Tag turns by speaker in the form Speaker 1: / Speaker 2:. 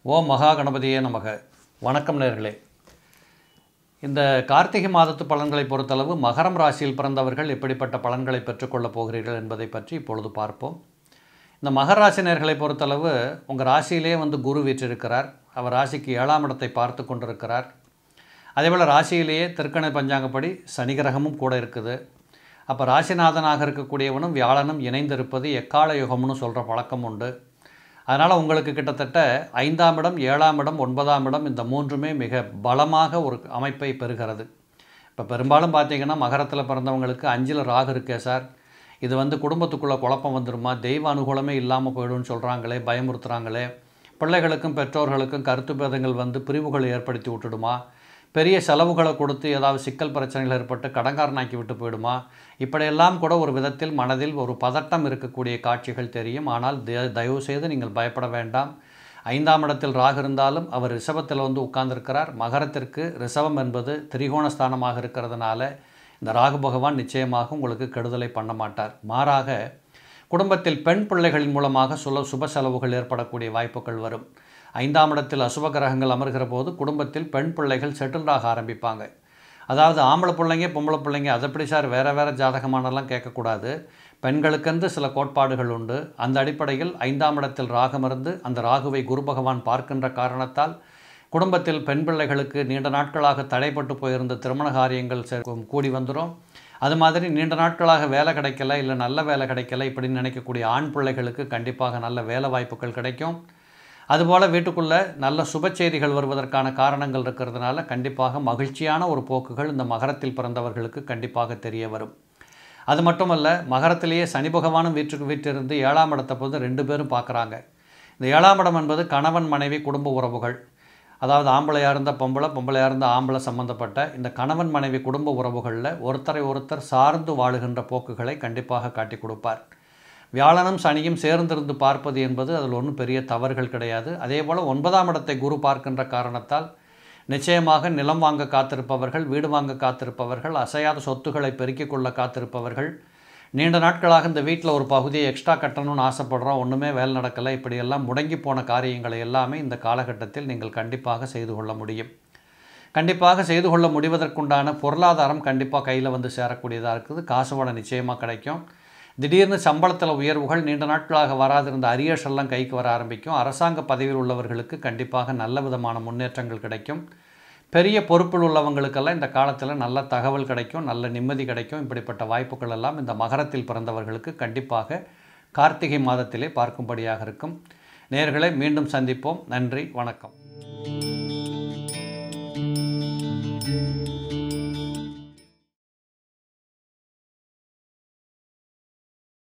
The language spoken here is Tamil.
Speaker 1: ஓம் மகா கணபதியே நமக வணக்கம் நேர்களே இந்த கார்த்திகை மாதத்து பலன்களை பொறுத்தளவு மகரம் ராசியில் பிறந்தவர்கள் எப்படிப்பட்ட பலன்களை பெற்றுக்கொள்ளப் போகிறீர்கள் என்பதை பற்றி இப்பொழுது பார்ப்போம் இந்த மகர ராசி நேர்களை பொறுத்தளவு உங்கள் ராசியிலே வந்து குரு வீற்றிருக்கிறார் அவர் ராசிக்கு ஏழாம் இடத்தை பார்த்து கொண்டிருக்கிறார் அதேபோல் ராசியிலேயே திருக்கண பஞ்சாங்கப்படி சனி கிரகமும் கூட இருக்குது அப்போ ராசிநாதனாக இருக்கக்கூடியவனும் வியாழனும் இணைந்திருப்பது எக்கால யுகம்னு சொல்கிற பழக்கம் உண்டு அதனால் உங்களுக்கு கிட்டத்தட்ட ஐந்தாம் இடம் ஏழாம் இடம் ஒன்பதாம் இடம் இந்த மூன்றுமே மிக பலமாக ஒரு அமைப்பை பெறுகிறது இப்போ பெரும்பாலும் பார்த்தீங்கன்னா மகரத்தில் பிறந்தவங்களுக்கு அஞ்சில் ராகு இருக்கே சார் இது வந்து குடும்பத்துக்குள்ளே குழப்பம் வந்துருமா தெய்வ அனுகூலமே இல்லாமல் போயிடும்னு சொல்கிறாங்களே பயமுறுத்துகிறாங்களே பிள்ளைகளுக்கும் பெற்றோர்களுக்கும் கருத்து பேதங்கள் வந்து பிரிவுகளை ஏற்படுத்தி விட்டுடுமா பெரிய செலவுகளை கொடுத்து ஏதாவது சிக்கல் பிரச்சனைகள் ஏற்பட்டு கடங்காரனாக்கி விட்டு போயிடுமா இப்படியெல்லாம் கூட ஒரு விதத்தில் மனதில் ஒரு பதட்டம் இருக்கக்கூடிய காட்சிகள் தெரியும் ஆனால் த- தயவு செய்து நீங்கள் பயப்பட வேண்டாம் ஐந்தாம் இடத்தில் ராகு இருந்தாலும் அவர் ரிஷபத்தில் வந்து உட்கார்ந்திருக்கிறார் மகரத்திற்கு ரிஷபம் என்பது திரிகோணஸ்தானமாக இருக்கிறதுனால இந்த ராகு பகவான் நிச்சயமாக உங்களுக்கு கெடுதலை பண்ண மாட்டார் மாறாக குடும்பத்தில் பெண் பிள்ளைகளின் மூலமாக சுல சுப செலவுகள் ஏற்படக்கூடிய வாய்ப்புகள் வரும் ஐந்தாம் இடத்தில் அசுப கிரகங்கள் அமர்கிற போது குடும்பத்தில் பெண் பிள்ளைகள் செட்டில்டாக ஆரம்பிப்பாங்க அதாவது ஆம்பளை பிள்ளைங்க பொம்பளை பிள்ளைங்க அதை எப்படி சார் வேறு வேறு ஜாதகமானலாம் கேட்கக்கூடாது பெண்களுக்கென்று சில கோட்பாடுகள் உண்டு அந்த அடிப்படையில் ஐந்தாம் இடத்தில் ராகம் இருந்து அந்த ராகுவை குரு பகவான் பார்க்கின்ற காரணத்தால் குடும்பத்தில் பெண் பிள்ளைகளுக்கு நீண்ட நாட்களாக தடைப்பட்டு போயிருந்த திருமண காரியங்கள் செ- கூடி வந்துடும் அது மாதிரி நீண்ட நாட்களாக வேலை கிடைக்கல இல்லை நல்ல வேலை கிடைக்கல இப்படின்னு நினைக்கக்கூடிய ஆண் பிள்ளைகளுக்கு கண்டிப்பாக நல்ல வேலை வாய்ப்புகள் கிடைக்கும் அதுபோல் வீட்டுக்குள்ளே நல்ல சுப செய்திகள் வருவதற்கான காரணங்கள் இருக்கிறதுனால கண்டிப்பாக மகிழ்ச்சியான ஒரு போக்குகள் இந்த மகரத்தில் பிறந்தவர்களுக்கு கண்டிப்பாக தெரிய வரும் அது மட்டுமல்ல மகரத்திலேயே சனி பகவானும் வீட்டுக்கு வீட்டிலிருந்து ஏழாம் இடத்தை போது ரெண்டு பேரும் பார்க்குறாங்க இந்த ஏழாம் இடம் என்பது கணவன் மனைவி குடும்ப உறவுகள் அதாவது ஆம்பளையாக இருந்த பொம்பளை பொம்பளையாக இருந்த ஆம்பளை சம்பந்தப்பட்ட இந்த கணவன் மனைவி குடும்ப உறவுகளில் ஒருத்தரை ஒருத்தர் சார்ந்து வாழுகின்ற போக்குகளை கண்டிப்பாக காட்டி கொடுப்பார் வியாழனும் சனியும் சேர்ந்திருந்து பார்ப்பது என்பது அதில் ஒன்றும் பெரிய தவறுகள் கிடையாது அதே போல் ஒன்பதாம் இடத்தை குரு பார்க்கின்ற காரணத்தால் நிச்சயமாக நிலம் வாங்க காத்திருப்பவர்கள் வீடு வாங்க காத்திருப்பவர்கள் அசையாத சொத்துக்களை பெருக்கிக் கொள்ள காத்திருப்பவர்கள் நீண்ட நாட்களாக இந்த வீட்டில் ஒரு பகுதியை எக்ஸ்ட்ரா கட்டணும்னு ஆசைப்படுறோம் ஒன்றுமே வேலை நடக்கலை இப்படியெல்லாம் முடங்கி போன காரியங்களை எல்லாமே இந்த காலகட்டத்தில் நீங்கள் கண்டிப்பாக செய்து கொள்ள முடியும் கண்டிப்பாக செய்து கொள்ள முடிவதற்குண்டான பொருளாதாரம் கண்டிப்பாக கையில் வந்து சேரக்கூடியதாக இருக்குது காசு வளம் நிச்சயமாக கிடைக்கும் திடீர்னு சம்பளத்தில் உயர்வுகள் நீண்ட நாட்களாக வராதிருந்த அரியர்ஸ் எல்லாம் கைக்கு வர ஆரம்பிக்கும் அரசாங்க பதவியில் உள்ளவர்களுக்கு கண்டிப்பாக நல்ல விதமான முன்னேற்றங்கள் கிடைக்கும் பெரிய பொறுப்பில் உள்ளவங்களுக்கெல்லாம் இந்த காலத்தில் நல்ல தகவல் கிடைக்கும் நல்ல நிம்மதி கிடைக்கும் இப்படிப்பட்ட வாய்ப்புகள் எல்லாம் இந்த மகரத்தில் பிறந்தவர்களுக்கு கண்டிப்பாக கார்த்திகை மாதத்திலே பார்க்கும்படியாக இருக்கும் நேர்களை மீண்டும் சந்திப்போம் நன்றி வணக்கம்